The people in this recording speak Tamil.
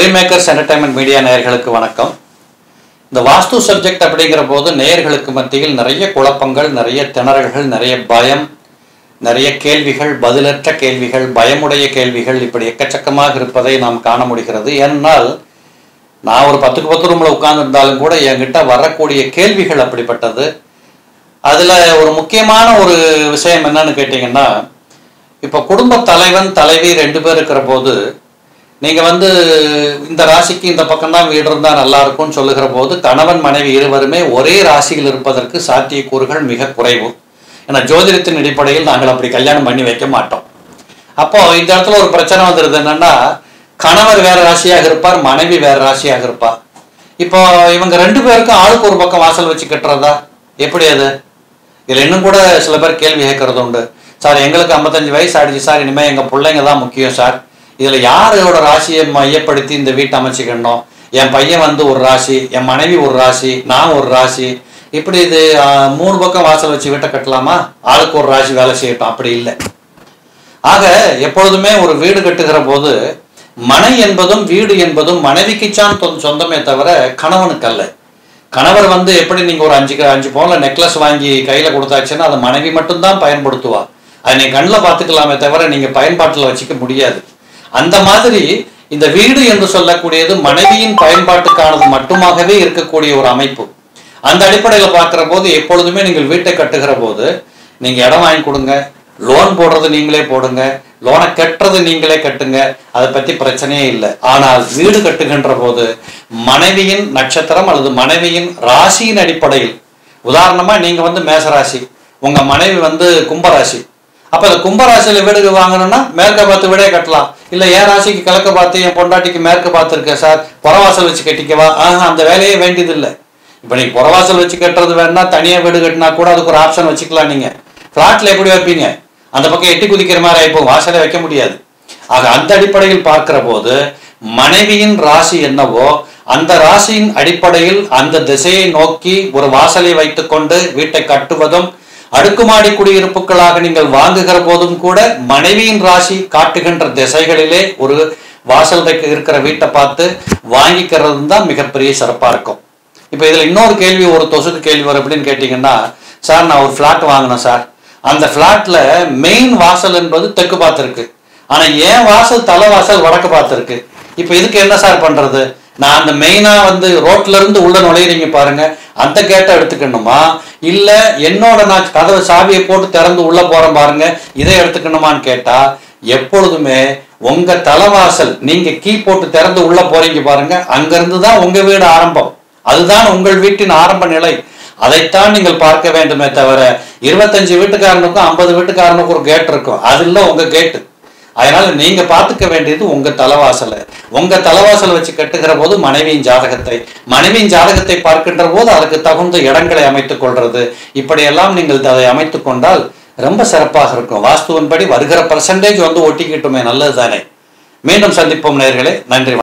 ட்ரீம் மேக்கர்ஸ் என்டர்டைன்மெண்ட் மீடியா நேயர்களுக்கு வணக்கம் இந்த வாஸ்து சப்ஜெக்ட் அப்படிங்கிற போது நேயர்களுக்கு மத்தியில் நிறைய குழப்பங்கள் நிறைய திணறல்கள் நிறைய பயம் நிறைய கேள்விகள் பதிலற்ற கேள்விகள் பயமுடைய கேள்விகள் இப்படி எக்கச்சக்கமாக இருப்பதை நாம் காண முடிகிறது ஏனென்றால் நான் ஒரு பத்துக்கு பத்து ரூமில் உட்கார்ந்துருந்தாலும் கூட என்கிட்ட வரக்கூடிய கேள்விகள் அப்படிப்பட்டது அதில் ஒரு முக்கியமான ஒரு விஷயம் என்னன்னு கேட்டிங்கன்னா இப்போ குடும்ப தலைவன் தலைவி ரெண்டு பேர் இருக்கிற போது நீங்கள் வந்து இந்த ராசிக்கு இந்த பக்கம்தான் வீடு இருந்தால் நல்லா இருக்கும்னு சொல்லுகிற போது கணவன் மனைவி இருவருமே ஒரே ராசியில் இருப்பதற்கு சாத்தியக்கூறுகள் மிக குறைவு ஏன்னா ஜோதிடத்தின் அடிப்படையில் நாங்கள் அப்படி கல்யாணம் பண்ணி வைக்க மாட்டோம் அப்போ இந்த இடத்துல ஒரு பிரச்சனை வந்துடுது என்னன்னா கணவர் வேற ராசியாக இருப்பார் மனைவி வேற ராசியாக இருப்பார் இப்போ இவங்க ரெண்டு பேருக்கும் ஆளுக்கு ஒரு பக்கம் வாசல் வச்சு கட்டுறதா எப்படி அது இதில் இன்னும் கூட சில பேர் கேள்வி கேட்கறது உண்டு சார் எங்களுக்கு ஐம்பத்தஞ்சு வயசு ஆயிடுச்சு சார் இனிமேல் எங்கள் பிள்ளைங்க தான் முக்கியம் சார் இதில் யாரோட ராசியை மையப்படுத்தி இந்த வீட்டை அமைச்சிக்கணும் என் பையன் வந்து ஒரு ராசி என் மனைவி ஒரு ராசி நான் ஒரு ராசி இப்படி இது ஆ, மூணு பக்கம் வாசல் வச்சு வீட்டை கட்டலாமா ஆளுக்கு ஒரு ராசி வேலை செய்யட்டும் அப்படி இல்லை ஆக எப்பொழுதுமே ஒரு வீடு கட்டுகிற போது மனை என்பதும் வீடு என்பதும் மனைவிக்குச்சான் தொ- சொந்தமே தவிர கணவனுக்கு அல்ல கணவர் வந்து எப்படி நீங்க ஒரு அஞ்சு க- அஞ்சு பவுன்ல நெக்லஸ் வாங்கி கையில கொடுத்தாச்சுன்னா அதை மனைவி மட்டும்தான் பயன்படுத்துவா அதை நீங்க கண்ணில் பார்த்துக்கலாமே தவிர நீங்க பயன்பாட்டில் வச்சுக்க முடியாது அந்த மாதிரி இந்த வீடு என்று சொல்லக்கூடியது மனைவியின் பயன்பாட்டுக்கானது மட்டுமாகவே இருக்கக்கூடிய ஒரு அமைப்பு அந்த அடிப்படையில் பார்க்கிற போது எப்பொழுதுமே நீங்கள் வீட்டை கட்டுகிற போது நீங்க இடம் வாங்கி கொடுங்க லோன் போடுறது நீங்களே போடுங்க லோனை கட்டுறது நீங்களே கட்டுங்க அதை பத்தி பிரச்சனையே இல்லை ஆனால் வீடு கட்டுகின்ற போது மனைவியின் நட்சத்திரம் அல்லது மனைவியின் ராசியின் அடிப்படையில் உதாரணமா நீங்க வந்து மேசராசி உங்க மனைவி வந்து கும்பராசி அப்ப இந்த கும்பராசியில வீடு வாங்கணும்னா மேற்க பார்த்து வீடே கட்டலாம் இல்ல என் ராசிக்கு கிழக்க பார்த்து என் பொண்டாட்டிக்கு மேற்கு பார்த்து இருக்கேன் சார் புறவாசல் வச்சு கட்டிக்கவா ஆஹா அந்த வேலையே வேண்டியதில்லை இப்போ நீங்க புறவாசல் வச்சு கட்டுறது வேணா தனியா வீடு கட்டினா கூட அதுக்கு ஒரு ஆப்ஷன் வச்சுக்கலாம் நீங்க பிளாட்ல எப்படி வைப்பீங்க அந்த பக்கம் எட்டி குதிக்கிற மாதிரி ஆயிப்போம் வாசலை வைக்க முடியாது ஆக அந்த அடிப்படையில் பார்க்கிற போது மனைவியின் ராசி என்னவோ அந்த ராசியின் அடிப்படையில் அந்த திசையை நோக்கி ஒரு வாசலை வைத்துக்கொண்டு வீட்டை கட்டுவதும் அடுக்குமாடி குடியிருப்புகளாக நீங்கள் வாங்குகிற போதும் கூட மனைவியின் ராசி காட்டுகின்ற திசைகளிலே ஒரு வாசல் வைக்க இருக்கிற வீட்டை பார்த்து வாங்கிக்கிறது தான் மிகப்பெரிய சிறப்பா இருக்கும் இப்போ இதில் இன்னொரு கேள்வி ஒரு தொசுக்கு கேள்வி வரும் எப்படின்னு கேட்டிங்கன்னா சார் நான் ஒரு ஃப்ளாட் வாங்கினேன் சார் அந்த ஃப்ளாட்ல மெயின் வாசல் என்பது தெற்கு பார்த்துருக்கு ஆனா என் வாசல் தலை வாசல் வடக்கு பார்த்துருக்கு இப்போ இதுக்கு என்ன சார் பண்றது நான் அந்த மெயினா வந்து ரோட்ல இருந்து உள்ள நுழையிறீங்க பாருங்க அந்த கேட்டை எடுத்துக்கணுமா இல்ல என்னோட நான் கதவை சாவியை போட்டு திறந்து உள்ள போறேன் பாருங்க இதை எடுத்துக்கணுமான்னு கேட்டா எப்பொழுதுமே உங்க தலைவாசல் நீங்க கீ போட்டு திறந்து உள்ள போறீங்க பாருங்க அங்கிருந்து தான் உங்க வீடு ஆரம்பம் அதுதான் உங்கள் வீட்டின் ஆரம்ப நிலை அதைத்தான் நீங்கள் பார்க்க வேண்டுமே தவிர இருபத்தஞ்சு வீட்டுக்காரனுக்கும் ஐம்பது வீட்டுக்காரனுக்கும் ஒரு கேட் இருக்கும் அது இல்லை உங்க கேட்டு அதனால நீங்க பார்த்துக்க வேண்டியது உங்க தலைவாசலை உங்க தலைவாசலை வச்சு கட்டுகிற போது மனைவியின் ஜாதகத்தை மனைவியின் ஜாதகத்தை பார்க்கின்ற போது அதற்கு தகுந்த இடங்களை அமைத்துக் கொள்றது இப்படியெல்லாம் நீங்கள் அதை அமைத்துக் கொண்டால் ரொம்ப சிறப்பாக இருக்கும் வாஸ்துவின்படி வருகிற பர்சன்டேஜ் வந்து ஒட்டிக்கிட்டுமே நல்லது தானே மீண்டும் சந்திப்போம் நேயர்களே நன்றி வணக்கம்.